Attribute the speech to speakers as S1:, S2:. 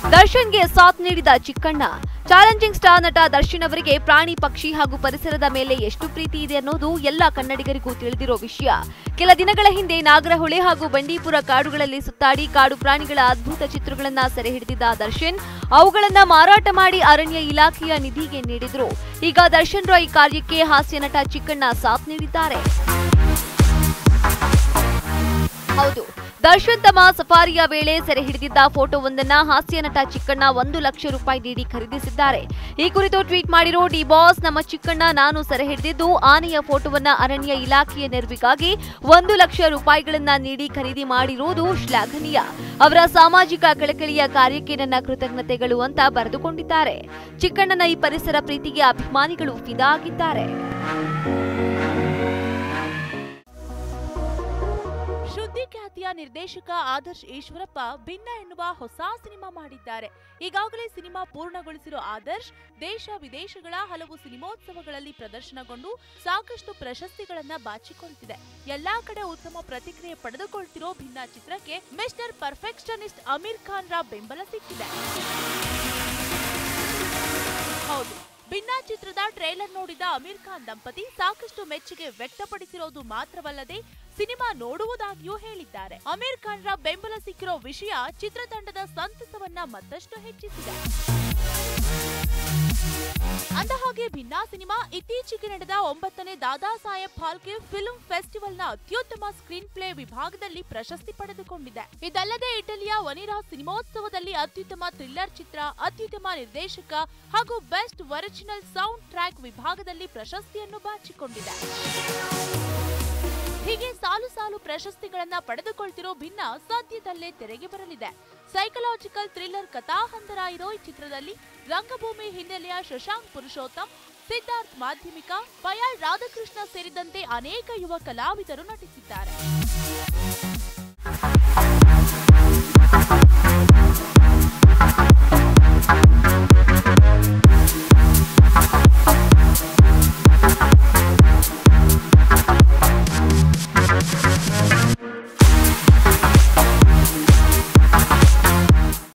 S1: ದರ್ಶನ್ಗೆ ಸಾಥ್ ನೀಡಿದ ಚಿಕ್ಕಣ್ಣ ಚಾಲೆಂಜಿಂಗ್ ಸ್ಟಾರ್ ನಟ ದರ್ಶನ್ ಅವರಿಗೆ ಪ್ರಾಣಿ ಪಕ್ಷಿ ಹಾಗೂ ಪರಿಸರದ ಮೇಲೆ ಎಷ್ಟು ಪ್ರೀತಿ ಇದೆ ಅನ್ನೋದು ಎಲ್ಲ ಕನ್ನಡಿಗರಿಗೂ ತಿಳಿದಿರೋ ವಿಷಯ ಕೆಲ ದಿನಗಳ ಹಿಂದೆ ನಾಗರಹೊಳೆ ಹಾಗೂ ಬಂಡೀಪುರ ಕಾಡುಗಳಲ್ಲಿ ಸುತ್ತಾಡಿ ಕಾಡು ಪ್ರಾಣಿಗಳ ಅದ್ಭುತ ಚಿತ್ರಗಳನ್ನ ಸೆರೆ ಹಿಡಿದಿದ್ದ ದರ್ಶನ್ ಅವುಗಳನ್ನ ಮಾರಾಟ ಮಾಡಿ ಅರಣ್ಯ ಇಲಾಖೆಯ ನಿಧಿಗೆ ನೀಡಿದ್ರು ಈಗ ದರ್ಶನ್ ರಾಯ್ ಕಾರ್ಯಕ್ಕೆ ಹಾಸ್ಯ ನಟ ಚಿಕ್ಕಣ್ಣ ಸಾಥ್ ನೀಡಿದ್ದಾರೆ ಹೌದು ದರ್ಶನ್ ತಮ್ಮ ಸಫಾರಿಯ ವೇಳೆ ಸೆರೆ ಹಿಡಿದಿದ್ದ ಫೋಟೋವೊಂದನ್ನ ಹಾಸ್ಯ ನಟ ಚಿಕ್ಕಣ್ಣ ಒಂದು ಲಕ್ಷ ರೂಪಾಯಿ ನೀಡಿ ಖರೀದಿಸಿದ್ದಾರೆ ಈ ಕುರಿತು ಟ್ವೀಟ್ ಮಾಡಿರೋ ಡಿ ಬಾಸ್ ನಮ್ಮ ಚಿಕ್ಕಣ್ಣ ನಾನು ಸೆರೆ ಹಿಡಿದಿದ್ದು ಆನೆಯ ಫೋಟೋವನ್ನ ಅರಣ್ಯ ಇಲಾಖೆಯ ನೆರವಿಗಾಗಿ ಒಂದು ಲಕ್ಷ ರೂಪಾಯಿಗಳನ್ನ ನೀಡಿ ಖರೀದಿ ಮಾಡಿರುವುದು ಶ್ಲಾಘನೀಯ ಅವರ ಸಾಮಾಜಿಕ ಕಳಕಳಿಯ ಕಾರ್ಯಕ್ಕೆ ನನ್ನ ಕೃತಜ್ಞತೆಗಳು ಅಂತ ಬರೆದುಕೊಂಡಿದ್ದಾರೆ ಚಿಕ್ಕಣ್ಣನ ಈ ಪರಿಸರ ಪ್ರೀತಿಗೆ ಅಭಿಮಾನಿಗಳು ಫಿದಾ ಆಗಿದ್ದಾರೆ
S2: ಶುದ್ಧಿ ಖ್ಯಾತಿಯ ನಿರ್ದೇಶಕ ಆದರ್ಶ್ ಈಶ್ವರಪ್ಪ ಭಿನ್ನ ಎನ್ನುವ ಹೊಸ ಸಿನಿಮಾ ಮಾಡಿದ್ದಾರೆ ಈಗಾಗಲೇ ಸಿನಿಮಾ ಪೂರ್ಣಗೊಳಿಸಿರೋ ಆದರ್ಶ್ ದೇಶ ವಿದೇಶಗಳ ಹಲವು ಸಿನಿಮೋತ್ಸವಗಳಲ್ಲಿ ಪ್ರದರ್ಶನಗೊಂಡು ಸಾಕಷ್ಟು ಪ್ರಶಸ್ತಿಗಳನ್ನ ಬಾಚಿಕೊಳ್ತಿದೆ ಎಲ್ಲಾ ಕಡೆ ಉತ್ತಮ ಪ್ರತಿಕ್ರಿಯೆ ಪಡೆದುಕೊಳ್ತಿರೋ ಭಿನ್ನ ಚಿತ್ರಕ್ಕೆ ಮಿಸ್ಟರ್ ಪರ್ಫೆಕ್ಷನಿಸ್ಟ್ ಅಮೀರ್ ಖಾನ್ ರ ಬೆಂಬಲ ಸಿಕ್ಕಿದೆ ಹೌದು ಭಿನ್ನ ಚಿತ್ರದ ಟ್ರೇಲರ್ ನೋಡಿದ ಅಮೀರ್ ಖಾನ್ ದಂಪತಿ ಸಾಕಷ್ಟು ಮೆಚ್ಚುಗೆ ವ್ಯಕ್ತಪಡಿಸಿರೋದು ಮಾತ್ರವಲ್ಲದೆ ಸಿನಿಮಾ ನೋಡುವುದಾಗಿಯೂ ಹೇಳಿದ್ದಾರೆ ಅಮೀರ್ ಖಾನ್ ರ ಬೆಂಬಲ ಸಿಕ್ಕಿರೋ ವಿಷಯ ಚಿತ್ರತಂಡದ ಸಂತಸವನ್ನ ಮತ್ತಷ್ಟು ಹೆಚ್ಚಿಸಿದೆ ಅಂದಹಾಗೆ ಭಿನ್ನ ಸಿನಿಮಾ ಇತ್ತೀಚೆಗೆ ನಡೆದ ಒಂಬತ್ತನೇ ದಾದಾ ಸಾಹೇಬ್ ಫಾಲ್ಕೆ ಫಿಲ್ಮ್ ಫೆಸ್ಟಿವಲ್ನ ಅತ್ಯುತ್ತಮ ಸ್ಕ್ರೀನ್ ಪ್ಲೇ ವಿಭಾಗದಲ್ಲಿ ಪ್ರಶಸ್ತಿ ಪಡೆದುಕೊಂಡಿದೆ ಇದಲ್ಲದೆ ಇಟಲಿಯ ವನಿರಾ ಸಿನಿಮೋತ್ಸವದಲ್ಲಿ ಅತ್ಯುತ್ತಮ ಥ್ರಿಲ್ಲರ್ ಚಿತ್ರ ಅತ್ಯುತ್ತಮ ನಿರ್ದೇಶಕ ಹಾಗೂ ಬೆಸ್ಟ್ ಒರಿಜಿನಲ್ ಸೌಂಡ್ ಟ್ರ್ಯಾಕ್ ವಿಭಾಗದಲ್ಲಿ ಪ್ರಶಸ್ತಿಯನ್ನು ಬಾಚಿಕೊಂಡಿದೆ ಹೀಗೆ ಸಾಲು ಸಾಲು ಪ್ರಶಸ್ತಿಗಳನ್ನ ಪಡೆದುಕೊಳ್ತಿರೋ ಭಿನ್ನ ಸದ್ಯದಲ್ಲೇ ತೆರೆಗೆ ಬರಲಿದೆ ಸೈಕಲಾಜಿಕಲ್ ಥ್ರಿಲ್ಲರ್ ಕಥಾಹಂದರ ಇರೋ ಈ ಚಿತ್ರದಲ್ಲಿ ರಂಗಭೂಮಿ ಹಿನ್ನೆಲೆಯ ಶಶಾಂಕ್ ಪುರುಷೋತ್ತಮ್ ಸಿದ್ಧಾರ್ಥ್ ಮಾಧ್ಯಮಿಕ ಪಯಾಳ್ ರಾಧಾಕೃಷ್ಣ ಸೇರಿದಂತೆ ಅನೇಕ ಯುವ ಕಲಾವಿದರು ನಟಿಸಿದ್ದಾರೆ